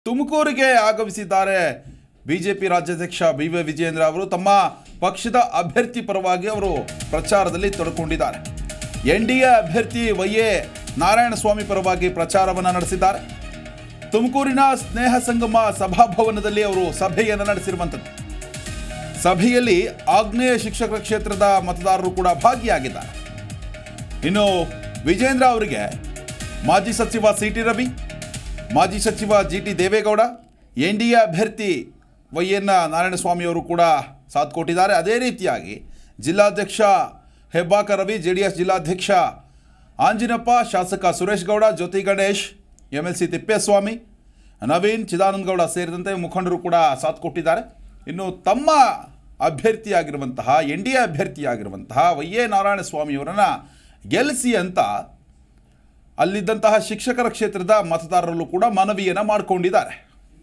ತುಮಕೂರಿಗೆ ಆಗಮಿಸಿದ್ದಾರೆ ಬಿಜೆಪಿ ರಾಜ್ಯಾಧ್ಯಕ್ಷ ಬಿ ವೈ ವಿಜಯೇಂದ್ರ ಅವರು ತಮ್ಮ ಪಕ್ಷದ ಅಭ್ಯರ್ಥಿ ಪರವಾಗಿ ಅವರು ಪ್ರಚಾರದಲ್ಲಿ ತೊಡಕೊಂಡಿದ್ದಾರೆ ಎನ್ ಡಿ ಎ ಅಭ್ಯರ್ಥಿ ವೈ ಎ ನಾರಾಯಣಸ್ವಾಮಿ ಪರವಾಗಿ ಪ್ರಚಾರವನ್ನು ನಡೆಸಿದ್ದಾರೆ ತುಮಕೂರಿನ ಸ್ನೇಹ ಸಂಗಮ ಸಭಾಭವನದಲ್ಲಿ ಅವರು ಸಭೆಯನ್ನು ನಡೆಸಿರುವಂಥದ್ದು ಸಭೆಯಲ್ಲಿ ಆಗ್ನೇಯ ಶಿಕ್ಷಕರ ಕ್ಷೇತ್ರದ ಮತದಾರರು ಕೂಡ ಭಾಗಿಯಾಗಿದ್ದಾರೆ ಇನ್ನು ವಿಜೇಂದ್ರ ಅವರಿಗೆ ಮಾಜಿ ಸಚಿವ ಸಿ ಟಿ ರವಿ ಮಾಜಿ ಸಚಿವ G T Devegowda N D A ಅಭ್ಯರ್ಥಿ ವೈ ಎನ್ ನಾರಾಯಣಸ್ವಾಮಿ ಅವರು ಕೂಡ ಸಾಥ್ ಕೊಟ್ಟಿದ್ದಾರೆ ಅದೇ ರೀತಿಯಾಗಿ ಜಿಲ್ಲಾಧ್ಯಕ್ಷ Hebbaka Ravi J D S ಜಿಲ್ಲಾಧ್ಯಕ್ಷ ಆಂಜಿನಪ್ಪ ಶಾಸಕ Suresh Gowda Jyothi Ganesh M L C Thippeswamy Naveen Chidananda Gowda ಸೇರಿದಂತೆ ಮುಖಂಡರು ಕೂಡ ಸಾಥ್ ಕೊಟ್ಟಿದ್ದಾರೆ ಇನ್ನು ತಮ್ಮ ಅಭ್ಯರ್ಥಿಯಾಗಿರುವಂತಹ ಎನ್ ಡಿ ಎ ಅಭ್ಯರ್ಥಿಯಾಗಿರುವಂತಹ ವೈ ಎ ನಾರಾಯಣಸ್ವಾಮಿಯವರನ್ನು ಗೆಲ್ಲಿಸಿ ಅಂತ ಅಲ್ಲಿದ್ದಂತಹ ಶಿಕ್ಷಕರ ಕ್ಷೇತ್ರದ ಮತದಾರರಲ್ಲೂ ಕೂಡ ಮನವಿಯನ್ನು ಮಾಡಿಕೊಂಡಿದ್ದಾರೆ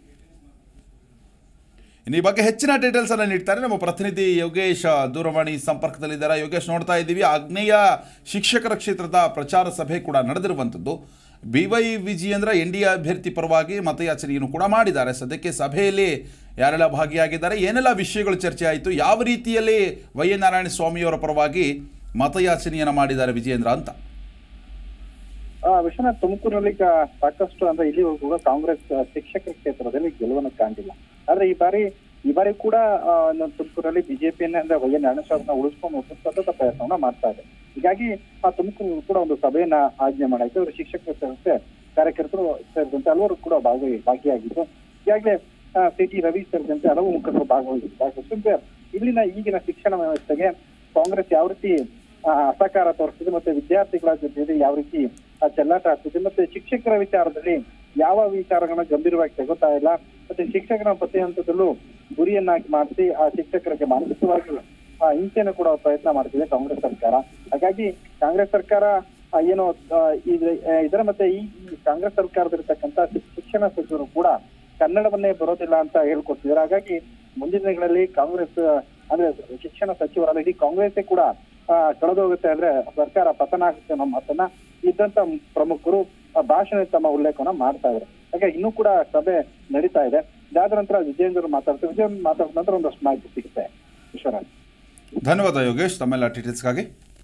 ಇನ್ನು ಈ ಬಗ್ಗೆ ಹೆಚ್ಚಿನ ಡೀಟೇಲ್ಸ್ ಅನ್ನು ನೀಡ್ತಾರೆ ನಮ್ಮ ಪ್ರತಿನಿಧಿ ಯೋಗೇಶ್ ಆ, ದೂರವಾಣಿ ಸಂಪರ್ಕದಲ್ಲಿದ್ದಾರೆ ಯೋಗೇಶ್ ನೋಡ್ತಾ ಇದ್ದೀವಿ ಆಗ್ನೇಯ ಶಿಕ್ಷಕರ ಕ್ಷೇತ್ರದ ಪ್ರಚಾರ ಸಭೆ ಕೂಡ ನಡೆದಿರುವಂಥದ್ದು B Y Vijayendra N D A ಅಭ್ಯರ್ಥಿ ಪರವಾಗಿ ಮತಯಾಚನೆಯನ್ನು ಕೂಡ ಮಾಡಿದ್ದಾರೆ ಸದ್ಯಕ್ಕೆ ಸಭೆಯಲ್ಲಿ ಯಾರೆಲ್ಲ ಭಾಗಿಯಾಗಿದ್ದಾರೆ ಏನೆಲ್ಲ ವಿಷಯಗಳು ಚರ್ಚೆ ಆಯಿತು ಯಾವ ರೀತಿಯಲ್ಲಿ ವೈ ಎನ್ ನಾರಾಯಣ ಸ್ವಾಮಿಯವರ ಪರವಾಗಿ ಮತಯಾಚನೆಯನ್ನು ಮಾಡಿದ್ದಾರೆ ವಿಜಯೇಂದ್ರ ಅಂತ ಆ, ವಿಶ್ವನಾಥ್ ತುಮಕೂರಿನಲ್ಲಿ ಈಗ ಸಾಕಷ್ಟು ಅಂದ್ರೆ ಇಲ್ಲಿವರೆಗೂ ಕೂಡ ಕಾಂಗ್ರೆಸ್ ಆ, ಶಿಕ್ಷಕರ ಕ್ಷೇತ್ರದಲ್ಲಿ ಗೆಲುವನ್ನು ಕಾಣಿಲ್ಲ ಆದ್ರೆ ಈ ಬಾರಿ ಈ ಬಾರಿ ಕೂಡ ಆ, ನಮ್ಮ ತುಮಕೂರಲ್ಲಿ ಬಿಜೆಪಿಯನ್ನ ಅಂದ್ರೆ ವೈ ಎನ್ ನಾರಾಯಣಸ್ವಾಮಿನ ಉಳಿಸ್ಕೊಂಡು ಹೋಗ್ಲಿಕ್ಕೆ ಸತತ ಪ್ರಯತ್ನವನ್ನ ಮಾಡ್ತಾ ಇದೆ ಹೀಗಾಗಿ ಆ ತುಮಕೂರು ಕೂಡ ಒಂದು ಸಭೆಯನ್ನ ಆಜ್ಞೆ ಮಾಡಾಯ್ತು ಅವರು ಶಿಕ್ಷಕರ ಸೇರಿದಂತೆ ಕಾರ್ಯಕರ್ತರು ಸೇರಿದಂತೆ ಹಲವರು ಕೂಡ ಭಾಗಿ ಭಾಗಿಯಾಗಿದ್ದು ಈಗಾಗಲೇ ಸಿ ಟಿ ರವಿ ಸೇರಿದಂತೆ ಹಲವು ಮುಖಂಡರು ಭಾಗವಹಿಸಿ ಭಾಗವಹಿಸಿದ್ರೆ ಇಲ್ಲಿನ ಈಗಿನ ಶಿಕ್ಷಣ ವ್ಯವಸ್ಥೆಗೆ ಕಾಂಗ್ರೆಸ್ ಯಾವ ರೀತಿ ಆ, ಅಸಹಕಾರ ತೋರಿಸ್ತಿದೆ ಮತ್ತೆ ವಿದ್ಯಾರ್ಥಿಗಳ ಜೊತೆ ಯಾವ ರೀತಿ ಆ, ಚೆಲ್ಲಾಟ ಆಗ್ತಿದೆ ಮತ್ತೆ ಶಿಕ್ಷಕರ ವಿಚಾರದಲ್ಲಿ ಯಾವ ವಿಚಾರಗಳನ್ನ ಗಂಭೀರವಾಗಿ ತಗೋತಾ ಇಲ್ಲ ಮತ್ತೆ ಶಿಕ್ಷಕರ ಪ್ರತಿ ಹಂತದಲ್ಲೂ ಗುರಿಯನ್ನಾಗಿ ಮಾಡಿಸಿ ಆ ಶಿಕ್ಷಕರಿಗೆ ಮಾನಸಿಕವಾಗಿ ಆ, ಹಿಂಸೆಯನ್ನು ಕೊಡುವ ಪ್ರಯತ್ನ ಮಾಡ್ತಿದೆ ಕಾಂಗ್ರೆಸ್ ಸರ್ಕಾರ ಹಾಗಾಗಿ ಕಾಂಗ್ರೆಸ್ ಸರ್ಕಾರ ಆ, ಏನು ಆ, ಇದ್- ಆ, ಇದರ ಮತ್ತೆ ಈ ಈ ಕಾಂಗ್ರೆಸ್ ಸರ್ಕಾರದಲ್ಲಿರ್ತಕ್ಕಂಥ ಶಿಕ್ಷಣ ಸಚಿವರು ಕೂಡ ಕನ್ನಡವನ್ನೇ ಬರೋದಿಲ್ಲ ಅಂತ ಹೇಳ್ಕೊಡ್ತಿದ್ದಾರೆ ಹಾಗಾಗಿ ಮುಂದಿನ ದಿನಗಳಲ್ಲಿ ಕಾಂಗ್ರೆಸ್ ಅಂದ್ರೆ ಶಿಕ್ಷಣ ಸಚಿವರಾದ ಇಡೀ ಕಾಂಗ್ರೆಸ್ಸೇ ಕೂಡ ಆ, ಕಳೆದೋಗುತ್ತೆ ಅಂದ್ರೆ ಸರ್ಕಾರ ಪತನ ಆಗುತ್ತೆ ಅನ್ನೋ ಮಾತನ್ನ ಇದ್ದಂತ ಪ್ರಮುಖರು ಆ, ಭಾಷಣ ತಮ್ಮ ಉಲ್ಲೇಖವನ್ನ ಮಾಡ್ತಾ ಇದ್ದಾರೆ ಹಾಗೆ ಇನ್ನೂ ಕೂಡ ಸಭೆ ನಡೀತಾ ಇದೆ ಇದಾದ ನಂತರ ವಿಜಯೇಂದ್ರ ಮಾತಾಡ್ತಾರೆ ವಿಜಯೇಂದ್ರ ಮಾತಾಡಿದ ನಂತರ ಒಂದಷ್ಟು ಮಾಹಿತಿ ಸಿಗುತ್ತೆ ವಿಶ್ವನಾಥ್ ಧನ್ಯವಾದ ಯೋಗೇಶ್ ತಮ್ಮೆಲ್ಲ ಡೀಟೇಲ್ಸ್ಗಾಗಿ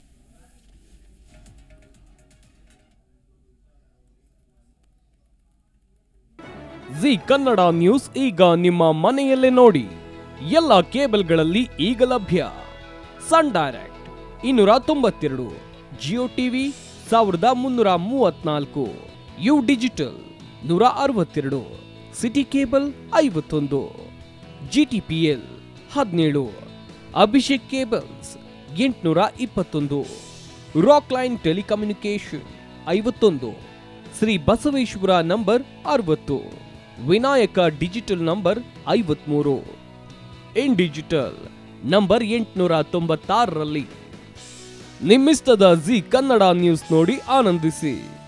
ಜಿ ಕನ್ನಡ ನ್ಯೂಸ್ ಈಗ ನಿಮ್ಮ ಮನೆಯಲ್ಲೇ ನೋಡಿ ಎಲ್ಲ ಕೇಬಲ್ಗಳಲ್ಲಿ ಈಗ ಲಭ್ಯ ಸನ್ ಡೈರೆಕ್ಟ್ ಇನ್ನೂರ ತೊಂಬತ್ತೆರಡು ಜಿಯೋ ಟಿವಿ ಸಾವಿರದ ಮುನ್ನೂರ ಮೂವತ್ನಾಲ್ಕು ಯು ಡಿಜಿಟಲ್ ನೂರ ಅರವತ್ತೆರಡು ಸಿಟಿ ಕೇಬಲ್ ಐವತ್ತೊಂದು ಜಿ ಟಿ ಪಿ ಎಲ್ ಹದಿನೇಳು ಅಭಿಷೇಕ್ ಕೇಬಲ್ಸ್ ಎಂಟುನೂರ ಇಪ್ಪತ್ತೊಂದು ರಾಕ್ ಲೈನ್ ಟೆಲಿಕಮ್ಯುನಿಕೇಶನ್ ಐವತ್ತೊಂದು ಶ್ರೀ ಬಸವೇಶ್ವರ ನಂಬರ್ ಅರವತ್ತು ವಿನಾಯಕ ಡಿಜಿಟಲ್ ನಂಬರ್ ಐವತ್ಮೂರು ಇನ್ ಡಿಜಿಟಲ್ ನಂಬರ್ ಎಂಟುನೂರ ತೊಂಬತ್ತಾರರಲ್ಲಿ ನಿಮ್ಮಿಸ್ತದ ಜಿ ಕನ್ನಡ ನ್ಯೂಸ್ ನೋಡಿ ಆನಂದಿಸಿ